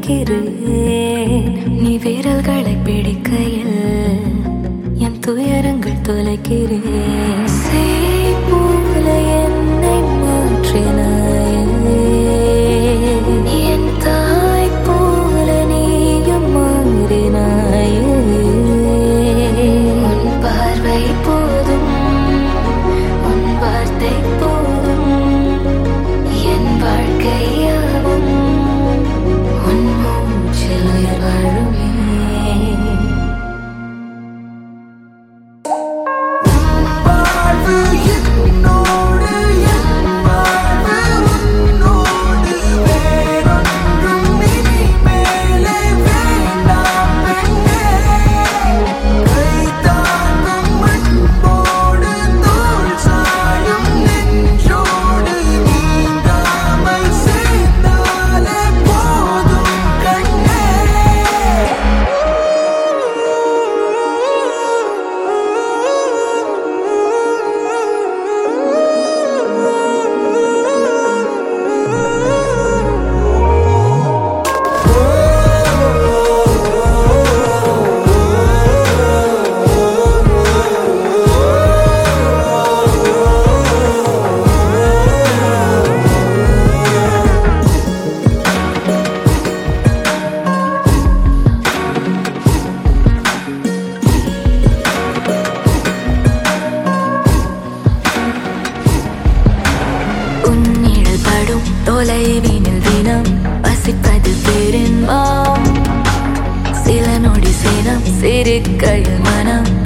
நினைக்கிறேன் நீ விரல்களை பிடிக்கையில் என் துயரங்கள் தொலைக்கிறேன் சேய் போல என்னை மாற்றினாயே என் தாய் போல நீயும் மாறினாயே உன் பார்வை போதும் உன் வார்த்தை போதும் என் வாழ்க்கையாவும் உன் மூச்சில் உயிர் வாழுமே வாழ்வு என்னோடு என் வாழ்வு உன்னோடு வேறொன்றும் இனி மேலே வேண்டாம் பெண்ணே கை தாங்கும் அன்போடு தோள் சாயும் நெஞ்சோடு நீங்காமல் சேர்ந்தாலே போதும் கண்ணே உன்னிழல் படும் தொலைவினில் தினம் வசிப்பது பெரும்பாம் சில நொடி சினம் சிரிக்கையில் மனம்